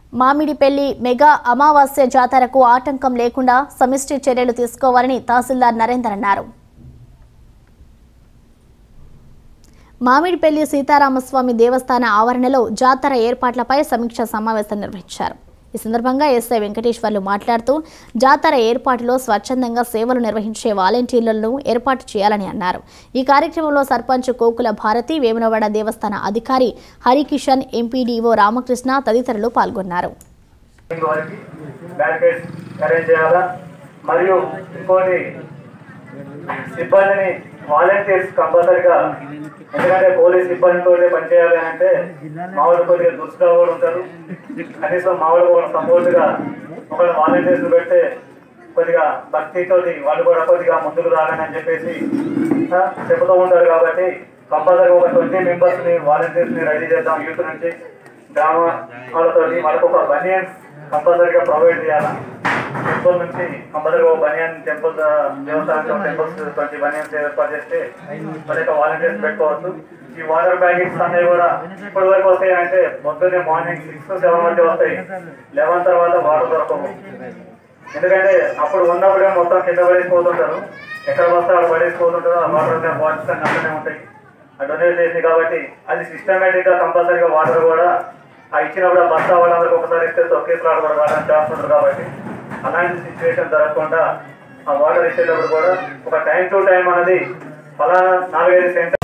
మామిడిపెల్లి mega అమావాస్య జాతరకు ఆటంకం లేకుండా సమిష్టి చర్యలు తీసుకోవాలని తహసీల్దార్ నరేందర్ అన్నారు మామిడిపెల్లి సీతారామస్వామి దేవస్థాన ఆవరణలో జాతర ఏర్పాట్లపై సమీక్ష సమావేశం నిర్వహించారు ఈ సందర్భంగా ఎస్ఐ వెంకటేశ్వర్లు మాట్లాడుతూ జాతర ఏర్పాటులో స్వచ్ఛందంగా సేవలు నిర్వహించే వాలంటీర్లను ఏర్పాటు చేయాలని అన్నారు ఈ కార్యక్రమంలో సర్పంచ్ కోకుల భారతి వేములవాడ దేవస్థాన అధికారి హరికిషన్ ఎంపీడీఓ రామకృష్ణ తదితరులు పాల్గొన్నారు వారికి బ్యారికేడ్స్ అరేంజ్ చేయాలా మరియు ఇంకోటి సిబ్బందిని వాలంటీర్స్ కంపల్సరిగా ఎందుకంటే పోలీస్ సిబ్బందితో పనిచేయాలి అని అంటే మామూలు కొద్దిగా దుస్తుగా కూడా ఉంటారు కనీసం మామూలు కూడా సపోర్ట్గా ఒక వాలంటీర్స్ పెడితే కొద్దిగా భక్తితోటి వాళ్ళు కూడా కొద్దిగా ముందుకు రాలని అని చెప్పేసి ఆ, చెబుతూ ఉంటారు కాబట్టి కంపల్సరీ ఒక ట్వంటీ మెంబర్స్ ని వాలంటీర్స్ ని రెడీ చేద్దాం యూత్ నుంచి గ్రామ వాళ్ళతో వాళ్ళకు ఒక బనియన్స్ కంపల్సరీగా ప్రొవైడ్ చేయాలా టెంపుల్ నుంచి కంపల్సరీగా ఒక బనియన్ టెంపుల్ దేవస్థానం టెంపుల్స్ ట్వంటీ బనియన్స్ ఏర్పాటు చేస్తే వాళ్ళ యొక్క వాలంటీర్స్ పెట్టుకోవచ్చు ఈ వాటర్ ప్యాకెట్స్ అనేవి కూడా ఇప్పటి వరకు వస్తాయి అంటే పొద్దున్నే మార్నింగ్ సిక్స్ సెవెన్ మధ్య వస్తాయి లెవెన్ తర్వాత వాటర్ దొరకవు ఎందుకంటే అప్పుడు ఉన్నప్పుడే మొత్తం కింద పడేసిపోతుంటారు ఎక్కడ వస్తే అక్కడ పడేసిపోతుంటారు ఆ వాటర్ బాటిల్స్ అన్ని అక్కడనే ఉంటాయి ఆ డొనేట్ చేసి కాబట్టి అది సిస్టమేటిక్ గా కంపల్సరీగా వాటర్ కూడా ఆ ఇచ్చినప్పుడు ఆ బస్తా వాళ్ళందరికీ ఒకసారి ఇస్తే తొక్కేసి రావడం కూడా రావడానికి ఛాన్స్ ఉంటుంది కాబట్టి అలాంటి సిచ్యువేషన్ జరగకుండా ఆ వాటర్ ఇచ్చేటప్పుడు కూడా ఒక టైం టు టైం అనేది ఫలానా నాలుగైదు సెంటర్